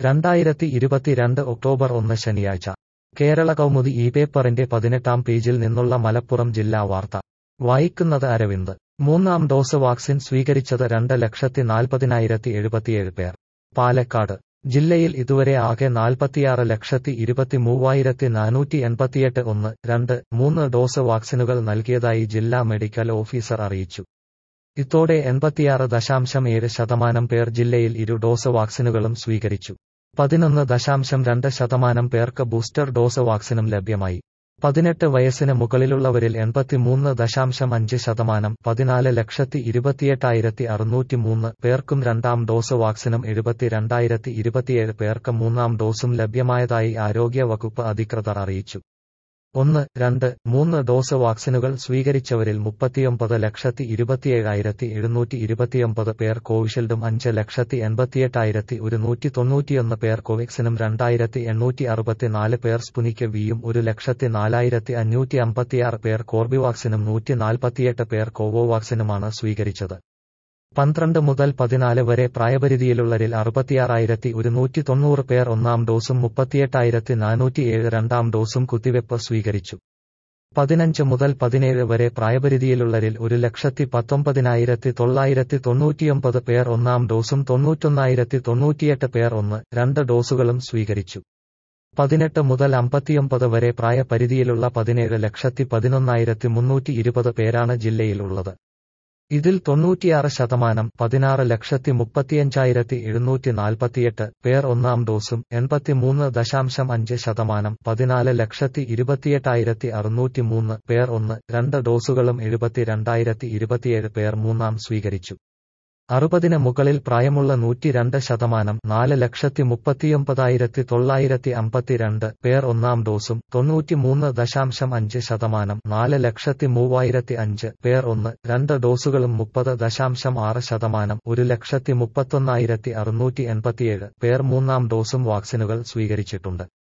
രണ്ടായിരത്തി ഇരുപത്തിരണ്ട് ഒക്ടോബർ ഒന്ന് ശനിയാഴ്ച കേരള കൗമുദി ഈ പേപ്പറിന്റെ പതിനെട്ടാം പേജിൽ നിന്നുള്ള മലപ്പുറം ജില്ലാ വാർത്ത വായിക്കുന്നത് അരവിന്ദ് മൂന്നാം ഡോസ് വാക്സിൻ സ്വീകരിച്ചത് രണ്ട് ലക്ഷത്തി നാൽപ്പതിനായിരത്തി എഴുപത്തിയേഴ് പേർ പാലക്കാട് ജില്ലയിൽ ഇതുവരെ ആകെ നാൽപ്പത്തിയാറ് ലക്ഷത്തി ഇരുപത്തി മൂവായിരത്തി നാനൂറ്റി എൺപത്തിയെട്ട് ഒന്ന് രണ്ട് മൂന്ന് ഡോസ് വാക്സിനുകൾ നൽകിയതായി ജില്ലാ മെഡിക്കൽ ഓഫീസർ അറിയിച്ചു ഇതോടെ എൺപത്തിയാറ് ദശാംശം ഏഴ് ശതമാനം പേർ ജില്ലയിൽ ഇരു ഡോസ് വാക്സിനുകളും സ്വീകരിച്ചു പതിനൊന്ന് ദശാംശം രണ്ട് ശതമാനം പേർക്ക് ബൂസ്റ്റർ ഡോസ് വാക്സിനും ലഭ്യമായി പതിനെട്ട് വയസ്സിന് മുകളിലുള്ളവരിൽ എൺപത്തിമൂന്ന് ദശാംശം അഞ്ച് ശതമാനം പതിനാല് ലക്ഷത്തി ഇരുപത്തിയെട്ടായിരത്തി അറുന്നൂറ്റി മൂന്ന് പേർക്കും രണ്ടാം ഡോസ് വാക്സിനും എഴുപത്തിരണ്ടായിരത്തി ഇരുപത്തിയേഴ് പേർക്ക് മൂന്നാം ഡോസും ലഭ്യമായതായി ആരോഗ്യ വകുപ്പ് അധികൃതർ അറിയിച്ചു ഒന്ന് രണ്ട് മൂന്ന് ഡോസ് വാക്സിനുകൾ സ്വീകരിച്ചവരിൽ മുപ്പത്തിയൊമ്പത് ലക്ഷത്തി ഇരുപത്തിയേഴായിരത്തി എഴുന്നൂറ്റി ഇരുപത്തിയൊമ്പത് പേർ കോവിഷീൽഡും അഞ്ച് ലക്ഷത്തി എൺപത്തിയെട്ടായിരത്തി ഒരുന്നൂറ്റി തൊണ്ണൂറ്റിയൊന്ന് പേർ കോവാക്സിനും രണ്ടായിരത്തി എണ്ണൂറ്റി അറുപത്തിനാല് പേർ സ്പുനിക്ക് വിയും ഒരു ലക്ഷത്തി നാലായിരത്തി അഞ്ഞൂറ്റി അമ്പത്തിയാറ് പേർ കോർബിവാക്സിനും നൂറ്റി നാൽപ്പത്തിയെട്ട് പേർ കോവോവാക്സിനുമാണ് സ്വീകരിച്ചത് പന്ത്രണ്ട് മുതൽ പതിനാല് വരെ പ്രായപരിധിയിലുള്ളവരിൽ അറുപത്തിയാറായിരത്തി ഒരുന്നൂറ്റി തൊണ്ണൂറ് പേർ ഒന്നാം ഡോസും മുപ്പത്തിയെട്ടായിരത്തി നാനൂറ്റിയേഴ് രണ്ടാം ഡോസും കുത്തിവെപ്പ് സ്വീകരിച്ചു പതിനഞ്ച് മുതൽ പതിനേഴ് വരെ പ്രായപരിധിയിലുള്ളവരിൽ ഒരു ലക്ഷത്തി പത്തൊമ്പതിനായിരത്തി തൊള്ളായിരത്തി തൊണ്ണൂറ്റിയൊമ്പത് പേർ ഒന്നാം ഡോസും തൊണ്ണൂറ്റൊന്നായിരത്തി തൊണ്ണൂറ്റിയെട്ട് പേർ ഒന്ന് രണ്ട് ഡോസുകളും സ്വീകരിച്ചു പതിനെട്ട് മുതൽ അമ്പത്തിയൊമ്പത് വരെ പ്രായപരിധിയിലുള്ള പതിനേഴ് ലക്ഷത്തി പതിനൊന്നായിരത്തി മുന്നൂറ്റി ഇരുപത് പേരാണ് ജില്ലയിലുള്ളത് ഇതിൽ തൊണ്ണൂറ്റിയാറ് ശതമാനം പതിനാറ് ലക്ഷത്തി മുപ്പത്തിയഞ്ചായിരത്തി എഴുന്നൂറ്റി നാൽപ്പത്തിയെട്ട് പേർ ഒന്നാം ഡോസും എൺപത്തിമൂന്ന് ദശാംശം അഞ്ച് ശതമാനം പതിനാല് ലക്ഷത്തി ഇരുപത്തിയെട്ടായിരത്തി അറുന്നൂറ്റി മൂന്ന് പേർ ഒന്ന് രണ്ട് ഡോസുകളും എഴുപത്തിരണ്ടായിരത്തി ഇരുപത്തിയേഴ് പേർ മൂന്നാം സ്വീകരിച്ചു അറുപതിന് മുകളിൽ പ്രായമുള്ള നൂറ്റിരണ്ട് ശതമാനം നാല് ലക്ഷത്തി മുപ്പത്തിയൊമ്പതായിരത്തി തൊള്ളായിരത്തി അമ്പത്തിരണ്ട് പേർ ഒന്നാം ഡോസും തൊണ്ണൂറ്റിമൂന്ന് ദശാംശം അഞ്ച് ശതമാനം നാല് ലക്ഷത്തി മൂവായിരത്തി അഞ്ച് പേർ ഒന്ന് രണ്ട് ഡോസുകളും മുപ്പത് ദശാംശം ആറ് ശതമാനം ഒരു ലക്ഷത്തി മുപ്പത്തൊന്നായിരത്തി അറുന്നൂറ്റി എൺപത്തിയേഴ് പേർ മൂന്നാം ഡോസും വാക്സിനുകൾ സ്വീകരിച്ചിട്ടുണ്ട്